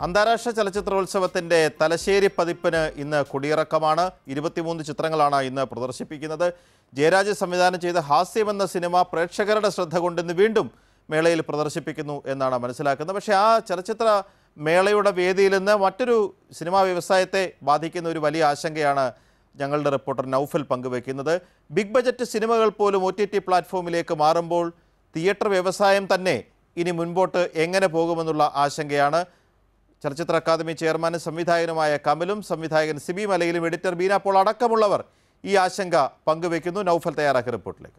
അന്താരാഷ്ട്ര ചലച്ചിത്രോത്സവത്തിന്റെ തലശ്ശേരി പതിപ്പിന് ഇന്ന് കൊടിയിറക്കമാണ് ഇരുപത്തിമൂന്ന് ചിത്രങ്ങളാണ് ഇന്ന് പ്രദർശിപ്പിക്കുന്നത് ജയരാജ് സംവിധാനം ചെയ്ത ഹാസ്യം എന്ന സിനിമ പ്രേക്ഷകരുടെ ശ്രദ്ധ കൊണ്ടിന്ന് വീണ്ടും മേളയിൽ പ്രദർശിപ്പിക്കുന്നു എന്നാണ് മനസ്സിലാക്കുന്നത് പക്ഷേ ആ ചലച്ചിത്ര മേളയുടെ വേദിയിൽ നിന്ന് മറ്റൊരു സിനിമാ വ്യവസായത്തെ ബാധിക്കുന്ന ഒരു വലിയ ആശങ്കയാണ് ഞങ്ങളുടെ റിപ്പോർട്ടർ നൗഫൽ പങ്കുവയ്ക്കുന്നത് ബിഗ് ബജറ്റ് സിനിമകൾ പോലും ഒ ടി ടി പ്ലാറ്റ്ഫോമിലേക്ക് മാറുമ്പോൾ തിയേറ്റർ വ്യവസായം തന്നെ ഇനി മുൻപോട്ട് എങ്ങനെ പോകുമെന്നുള്ള ആശങ്കയാണ് ചലച്ചിത്ര അക്കാദമി ചെയർമാനും സംവിധായകനുമായ കമലും സംവിധായകൻ സിബി മലയിലും എഡിറ്റർ ബീന പോൾ അടക്കമുള്ളവർ ഈ ആശങ്ക പങ്കുവയ്ക്കുന്നു നൗഫൽ തയ്യാറാക്കിയ റിപ്പോർട്ടിലേക്ക്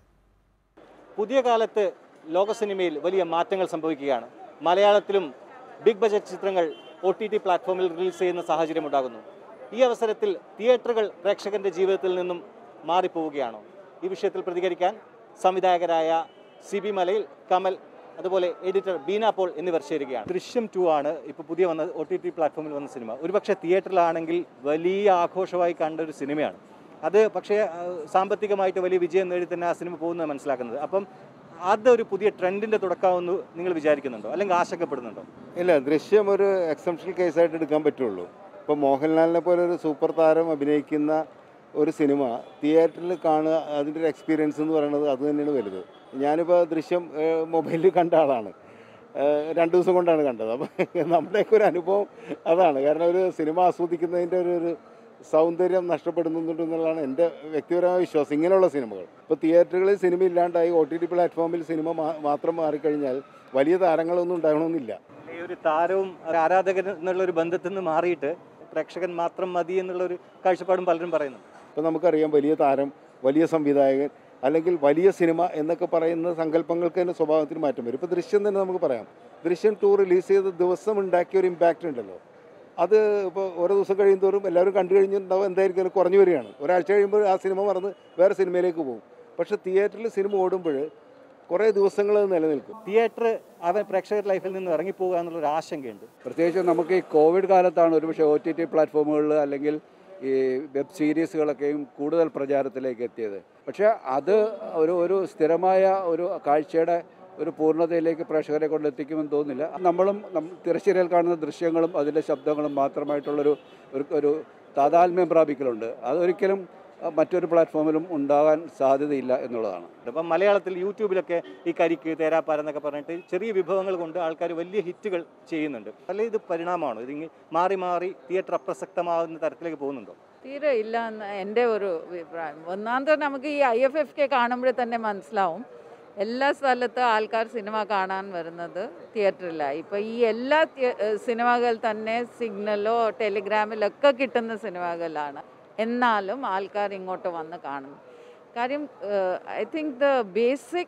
പുതിയ കാലത്ത് ലോക സിനിമയിൽ വലിയ മാറ്റങ്ങൾ സംഭവിക്കുകയാണ് മലയാളത്തിലും ബിഗ് ബജറ്റ് ചിത്രങ്ങൾ ഒ ടി ടി പ്ലാറ്റ്ഫോമിൽ റിലീസ് ചെയ്യുന്ന സാഹചര്യം ഉണ്ടാകുന്നു ഈ അവസരത്തിൽ തിയേറ്ററുകൾ പ്രേക്ഷകന്റെ ജീവിതത്തിൽ നിന്നും മാറിപ്പോവുകയാണോ ഈ വിഷയത്തിൽ പ്രതികരിക്കാൻ സംവിധായകരായ സി ബി മലയിൽ കമൽ അതുപോലെ എഡിറ്റർ ബീന പോൾ എന്നിവർ ചേരുകയാണ് ദൃശ്യം ടു ആണ് ഇപ്പോൾ പുതിയ വന്ന ഒ ടി ടി പ്ലാറ്റ്ഫോമിൽ വന്ന സിനിമ ഒരുപക്ഷെ തിയേറ്ററിലാണെങ്കിൽ വലിയ ആഘോഷമായി കണ്ട ഒരു സിനിമയാണ് അത് പക്ഷേ ആ, സാമ്പത്തികമായിട്ട് വലിയ വിജയം നേടി തന്നെ ആ സിനിമ പോകുന്നത് മനസ്സിലാക്കുന്നത് അപ്പം അതൊരു പുതിയ ട്രെൻഡിന്റെ തുടക്കമാവെന്ന് നിങ്ങൾ വിചാരിക്കുന്നുണ്ടോ അല്ലെങ്കിൽ ആശങ്കപ്പെടുന്നുണ്ടോ ഇല്ല ദൃശ്യം ഒരു എക്സെപ്ഷണൽ കേസായിട്ട് എടുക്കാൻ പറ്റുള്ളൂ ഇപ്പോൾ മോഹൻലാലിനെ പോലെ ഒരു സൂപ്പർ താരം അഭിനയിക്കുന്ന ഒരു സിനിമ തിയേറ്ററിൽ കാണുക അതിൻ്റെ ഒരു എക്സ്പീരിയൻസ് എന്ന് പറയുന്നത് അത് തന്നെയാണ് വലുത് ഞാനിപ്പോൾ ദൃശ്യം മൊബൈലിൽ കണ്ട ആളാണ് ഏഹ് രണ്ട് ദിവസം കൊണ്ടാണ് കണ്ടത് അപ്പം നമ്മുടെയൊക്കെ ഒരു അനുഭവം അതാണ് കാരണം ഒരു സിനിമ ആസ്വദിക്കുന്നതിൻ്റെ ഒരു ഒരു സൗന്ദര്യം നഷ്ടപ്പെടുന്നുണ്ടെന്നുള്ളതാണ് എൻ്റെ വ്യക്തിപരമായ വിശ്വാസം ഇങ്ങനെയുള്ള സിനിമകൾ ഇപ്പോൾ തിയേറ്ററുകളിൽ സിനിമ ഇല്ലാണ്ടായി ഒ ടി ടി പ്ലാറ്റ്ഫോമിൽ സിനിമ മാ- മാത്രം മാറിക്കഴിഞ്ഞാൽ വലിയ താരങ്ങളൊന്നും ഉണ്ടാകണമെന്നില്ല ഈ ഒരു താരവും ഒരു ആരാധകൻ എന്നുള്ള ഒരു ബന്ധത്തിൽ നിന്ന് മാറിയിട്ട് പ്രേക്ഷകൻ മാത്രം മതി എന്നുള്ള ഒരു കാഴ്ചപ്പാടും പലരും പറയുന്നു ഇപ്പോൾ നമുക്കറിയാം വലിയ താരം വലിയ സംവിധായകൻ അല്ലെങ്കിൽ വലിയ സിനിമ എന്നൊക്കെ പറയുന്ന സങ്കല്പങ്ങൾക്ക് തന്നെ സ്വഭാവത്തിന് മാറ്റം വരും ഇപ്പോൾ ദൃശ്യം തന്നെ നമുക്ക് പറയാം ദൃശ്യം ടു റിലീസ് ചെയ്ത ദിവസം ഉണ്ടാക്കിയ ഒരു ഇമ്പാക്റ്റ് ഉണ്ടല്ലോ അത് ഇപ്പോൾ ഓരോ ദിവസം കഴിയുന്തോറും എല്ലാവരും കണ്ടു കഴിഞ്ഞിട്ടുണ്ടാവും എന്തായിരിക്കും അത് കുറഞ്ഞു വരികയാണ് ഒരാഴ്ച കഴിയുമ്പോൾ ആ സിനിമ മറന്ന് വേറെ സിനിമയിലേക്ക് പോകും പക്ഷേ തിയേറ്ററിൽ സിനിമ ഓടുമ്പോൾ കുറേ ദിവസങ്ങൾ അത് നിലനിൽക്കും തിയേറ്റർ അവൻ പ്രേക്ഷകർ ലൈഫിൽ നിന്ന് ഇറങ്ങിപ്പോകുക എന്നുള്ള ഒരു ആശങ്കയുണ്ട് പ്രത്യേകിച്ച് നമുക്ക് ഈ കോവിഡ് കാലത്താണ് ഒരുപക്ഷെ ഒ ടി ടി പ്ലാറ്റ്ഫോമുകളിൽ അല്ലെങ്കിൽ ഈ വെബ് സീരീസുകളൊക്കെയും കൂടുതൽ പ്രചാരത്തിലേക്ക് എത്തിയത് പക്ഷേ അത് ഒരു ഒരു സ്ഥിരമായ ഒരു കാഴ്ചയുടെ ഒരു പൂർണ്ണതയിലേക്ക് പ്രേക്ഷകരെ കൊണ്ട് എത്തിക്കുമെന്ന് തോന്നുന്നില്ല നമ്മളും നം- തിരശ്ശീലയിൽ കാണുന്ന ദൃശ്യങ്ങളും അതിൻ്റെ ശബ്ദങ്ങളും മാത്രമായിട്ടുള്ളൊരു ഒരു ഒരു താതാത്മ്യം പ്രാപിക്കലുണ്ട് അതൊരിക്കലും അഹ്, മറ്റൊരു പ്ലാറ്റ്ഫോമിലും ഉണ്ടാകാൻ സാധ്യതയില്ല എന്നുള്ളതാണ് അപ്പം മലയാളത്തിൽ യൂട്യൂബിലൊക്കെ ഈ കരിക്ക് തേരാപ്പാര എന്നൊക്കെ പറഞ്ഞിട്ട് ചെറിയ വിഭവങ്ങൾ കൊണ്ട് ആൾക്കാർ വലിയ ഹിറ്റുകൾ ചെയ്യുന്നുണ്ട് അല്ല ഇത് പരിണാമമാണോ ഇത് ഇങ്ങനെ മാറി മാറി തിയേറ്റർ അപ്രസക്തമാകുന്ന തരത്തിലേക്ക് പോകുന്നുണ്ടോ തീരെ ഇല്ല എന്ന് എൻ്റെ ഒരു അഭിപ്രായം ഒന്നാമത്തെ നമുക്ക് ഈ ഐ എഫ് എഫ് കെ കാണുമ്പോഴേ തന്നെ മനസ്സിലാവും എല്ലാ സ്ഥലത്തും ആൾക്കാർ സിനിമ കാണാൻ വരുന്നത് തിയേറ്ററിലാണ് ഇപ്പോൾ ഈ എല്ലാ തിയ- ഏഹ് സിനിമകൾ തന്നെ സിഗ്നലോ ടെലിഗ്രാമിലൊക്കെ കിട്ടുന്ന സിനിമകളാണ് എന്നാലും ആൾക്കാർ ഇങ്ങോട്ട് വന്ന് കാണുന്നു കാര്യം I think the basic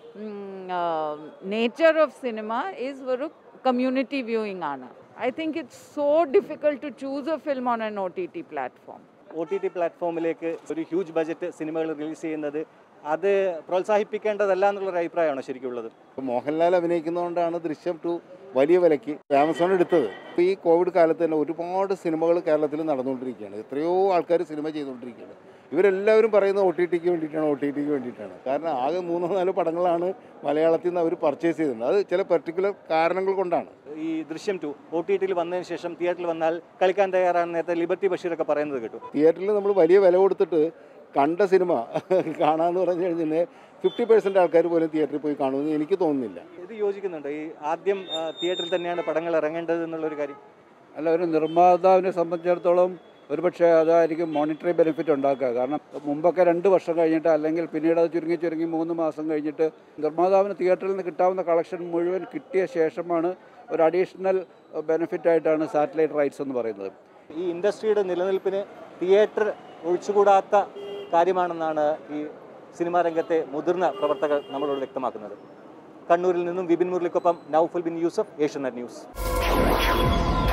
nature of cinema is ഒരു കമ്മ്യൂണിറ്റി വ്യൂയിങ് ആണ് I think it's so difficult to choose a film on an O T T platform O T T പ്ലാറ്റ്ഫോമിലേക്ക് ഒരു ഹ്യൂജ് ബജറ്റ് സിനിമകൾ റിലീസ് ചെയ്യുന്നത് അത് പ്രോത്സാഹിപ്പിക്കേണ്ടതല്ല എന്നുള്ളൊരു അഭിപ്രായമാണോ ശരിക്കും ഉള്ളത് ഇപ്പോൾ മോഹൻലാൽ അഭിനയിക്കുന്നതുകൊണ്ടാണ് ദൃശ്യം ടു വലിയ വിലയ്ക്ക് ആമസോൺ എടുത്തത് ഇപ്പോൾ ഈ കോവിഡ് കാലത്ത് തന്നെ ഒരുപാട് സിനിമകൾ കേരളത്തിൽ നടന്നുകൊണ്ടിരിക്കുകയാണ് എത്രയോ ആൾക്കാർ സിനിമ ചെയ്തുകൊണ്ടിരിക്കുകയാണ് ഇവരെല്ലാവരും പറയുന്നത് ഒ ടി ടിക്ക് വേണ്ടിയിട്ടാണ് ഒ ടി ടിക്ക് വേണ്ടിയിട്ടാണ് കാരണം ആകെ മൂന്നോ നാലോ പടങ്ങളാണ് മലയാളത്തിൽ നിന്ന് അവർ പർച്ചേസ് ചെയ്തിട്ടുണ്ട് അത് ചില പെർട്ടിക്കുലർ കാരണങ്ങൾ കൊണ്ടാണ് ഈ ദൃശ്യം ടു ഒ ടി ടിയിൽ വന്നതിന് ശേഷം തിയേറ്ററിൽ വന്നാൽ കളിക്കാൻ തയ്യാറാണ് നേരത്തെ ലിബർട്ടി ബഷീറൊക്കെ പറയുന്നത് കേട്ടു തിയേറ്ററിൽ നമ്മൾ വലിയ വില കൊടുത്തിട്ട് കണ്ട സിനിമ കാണാമെന്ന് പറഞ്ഞു കഴിഞ്ഞാൽ ഫിഫ്റ്റി പെർസെൻറ്റ് ആൾക്കാർ പോലും തിയേറ്ററിൽ പോയി കാണുമെന്ന് എനിക്ക് തോന്നുന്നില്ല ഇത് യോജിക്കുന്നുണ്ട് ഈ ആദ്യം ആ, തിയേറ്ററിൽ തന്നെയാണ് പടങ്ങൾ ഇറങ്ങേണ്ടത് എന്നുള്ളൊരു കാര്യം അല്ല ഒരു നിർമ്മാതാവിനെ സംബന്ധിച്ചിടത്തോളം ഒരുപക്ഷെ അതായിരിക്കും മോണിറ്ററി ബെനിഫിറ്റ് ഉണ്ടാക്കുക കാരണം മുമ്പൊക്കെ രണ്ട് വർഷം കഴിഞ്ഞിട്ട് അല്ലെങ്കിൽ പിന്നീട് അത് ചുരുങ്ങി ചുരുങ്ങി മൂന്ന് മാസം കഴിഞ്ഞിട്ട് നിർമ്മാതാവിന് തിയേറ്ററിൽ നിന്ന് കിട്ടാവുന്ന കളക്ഷൻ മുഴുവൻ കിട്ടിയ ശേഷമാണ് ഒരു അഡീഷണൽ ബെനിഫിറ്റ് ആയിട്ടാണ് സാറ്റലൈറ്റ് റൈറ്റ്സ് എന്ന് പറയുന്നത് ഈ ഇൻഡസ്ട്രിയുടെ നിലനിൽപ്പിന് തിയേറ്റർ ഒഴിച്ചുകൂടാത്ത കാര്യമാണെന്നാണ് ഈ സിനിമാ രംഗത്തെ മുതിർന്ന പ്രവർത്തകർ നമ്മളോട് വ്യക്തമാക്കുന്നത് കണ്ണൂരിൽ നിന്നും വിപിൻ മുരളിക്കൊപ്പം നൌഫൽ ബിൻ യൂസഫ് ഏഷ്യനെറ്റ് ന്യൂസ്